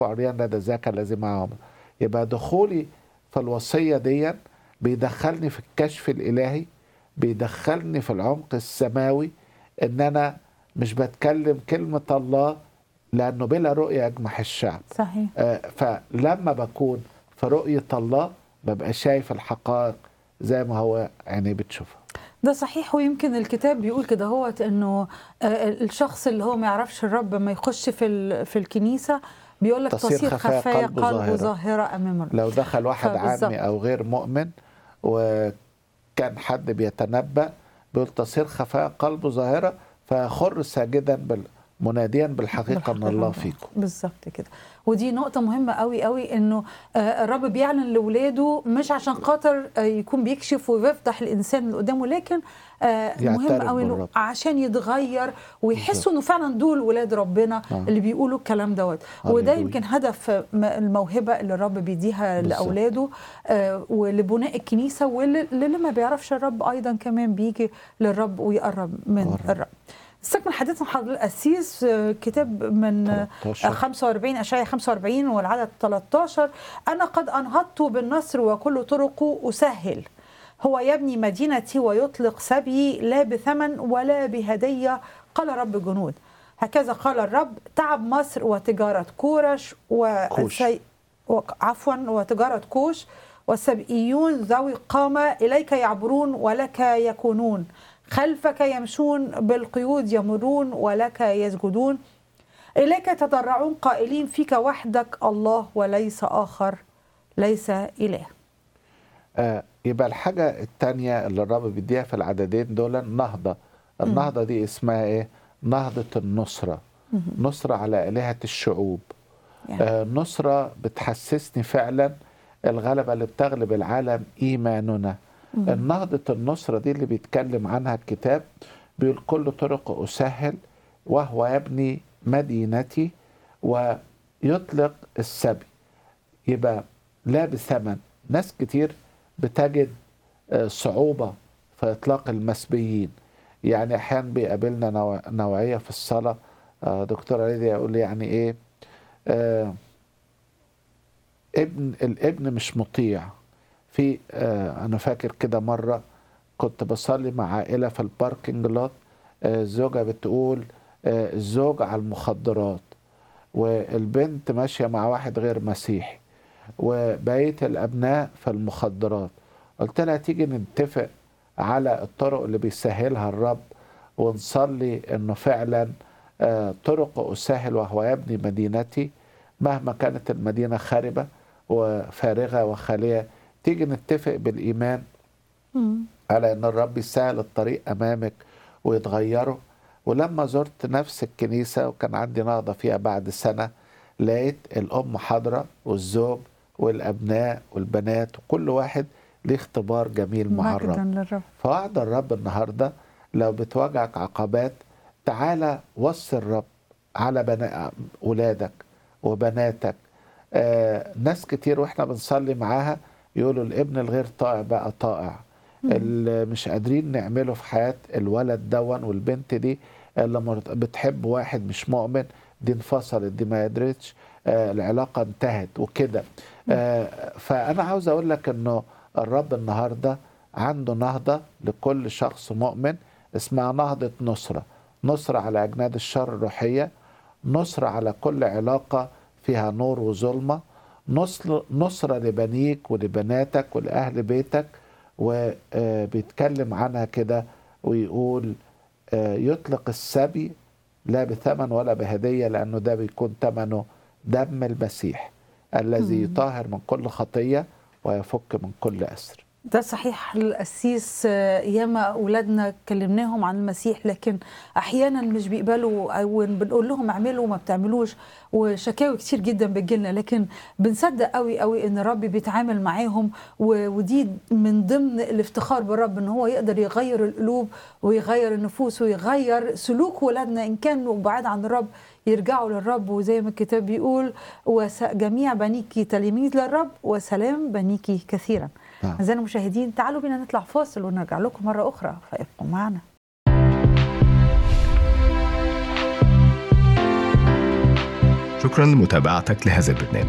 وعريان لدى ذاك الذي معهم يبقى دخولي في الوصية دي بيدخلني في الكشف الإلهي بيدخلني في العمق السماوي إن أنا مش بتكلم كلمة الله لأنه بلا رؤية يجمح الشعب صحيح آه، فلما بكون في رؤية الله ببقى شايف الحقائق زي ما هو عيني بتشوفها ده صحيح ويمكن الكتاب بيقول كده هو انه آه، الشخص اللي هو ما يعرفش الرب ما يخش في ال- في الكنيسه بيقول لك تصير تصير خفايا خفايا قلبه قلبه ظاهرة. ظاهره امام الرب لو دخل واحد فبالظبط. عامي أو غير مؤمن وكان حد بيتنبأ بيقول تصير خفاء قلبه ظاهرة فيخر ساجدا بال مناديا بالحقيقة أن الله فيكم بالظبط كده ودي نقطة مهمة قوي قوي انه آه، الرب بيعلن لاولاده مش عشان خاطر آه، يكون بيكشف ويفضح الانسان اللي قدامه لكن آه، مهم يعترف قوي إنه بالرب. عشان يتغير ويحسوا انه فعلا دول ولاد ربنا آه. اللي بيقولوا الكلام دوت وده هللويا. يمكن هدف م- الموهبة اللي الرب بيديها بالظبط. لاولاده آه، ولبناء الكنيسة واللي اللي ما بيعرفش الرب ايضا كمان بيجي للرب ويقرب من قرب. الرب استكمل حديثنا حضرتك القسيس آه، كتاب من آه، 13. 45 أشعياء 45 والعدد 13 أنا قد أنهضت بالنصر وكل طرقه أسهل هو يبني مدينتي ويطلق سبي لا بثمن ولا بهدية قال رب جنود هكذا قال الرب تعب مصر وتجارة كورش كوش. وسي... وك- عفوا وتجارة كوش والسبئيون ذوي قامة إليك يعبرون ولك يكونون خلفك يمشون بالقيود يمرون ولك يسجدون إليك يتضرعون قائلين فيك وحدك الله وليس آخر ليس إله آه يبقى الحاجة التانية اللي الرب بيديها في العددين دول نهضة النهضة دي اسمها ايه نهضة النصرة نصرة على آلهة الشعوب يعني. آه نصرة بتحسسني فعلا الغلبة اللي بتغلب العالم إيماننا النهضة النصرة دي اللي بيتكلم عنها الكتاب بيقول كل طرق أسهل وهو يبني مدينتي ويطلق السبي يبقى لا بثمن ناس كتير بتجد آه، صعوبة في إطلاق المسبيين يعني أحيانا بيقابلنا نوع- نوعية في الصلاة آه، دكتور علي يقول لي يعني إيه آه، ابن الابن مش مطيع في آه، أنا فاكر كده مرة كنت بصلي مع عائلة في الباركينج لوت آه، الزوجة بتقول آه، الزوج على المخدرات والبنت ماشية مع واحد غير مسيحي وبقية الأبناء في المخدرات قلت لها تيجي نتفق على الطرق اللي بيسهلها الرب ونصلي انه فعلا آه، طرق اسهل وهو يبني مدينتي مهما كانت المدينه خاربه وفارغه وخاليه تيجي نتفق بالايمان على ان الرب يسهل الطريق امامك ويتغيره ولما زرت نفس الكنيسه وكان عندي نهضه فيها بعد سنه لقيت الام حاضره والزوج والابناء والبنات وكل واحد ليه اختبار جميل مع الرب مجدا للرب فوعد الرب النهارده لو بتواجهك عقبات تعالى وصي الرب على بنا... ولادك وبناتك آه ناس كتير واحنا بنصلي معاها يقولوا الابن الغير طائع بقى طائع اللي مش قادرين نعمله في حياة الولد دون والبنت دي اللي مرت- بتحب واحد مش مؤمن دي انفصلت دي ما قدرتش آه العلاقة انتهت وكده آه فأنا عاوز أقول لك إنه الرب النهاردة عنده نهضة لكل شخص مؤمن اسمها نهضة نصرة نصرة على أجناد الشر الروحية نصرة على كل علاقة فيها نور وظلمة نصر نصرة لبنيك ولبناتك ولأهل بيتك وبيتكلم عنها كده ويقول آه، يطلق السبي لا بثمن ولا بهدية لأنه ده بيكون ثمنه دم المسيح الذي يطهر من كل خطية ويفك من كل أسر ده صحيح القسيس آه، ياما اولادنا كلمناهم عن المسيح لكن احيانا مش بيقبلوا او بنقول لهم اعملوا وما بتعملوش وشكاوي كتير جدا بتجيلنا لكن بنصدق قوي قوي ان الرب بيتعامل معاهم و- ودي من ضمن الافتخار بالرب ان هو يقدر يغير القلوب ويغير النفوس ويغير سلوك ولادنا ان كانوا بعاد عن الرب يرجعوا للرب وزي ما الكتاب بيقول وجميع بنيك تلاميذ للرب وسلام بنيك كثيرا نعم. أعزائي المشاهدين تعالوا بينا نطلع فاصل ونرجع لكم مرة أخرى فابقوا معنا شكرا لمتابعتك لهذا البرنامج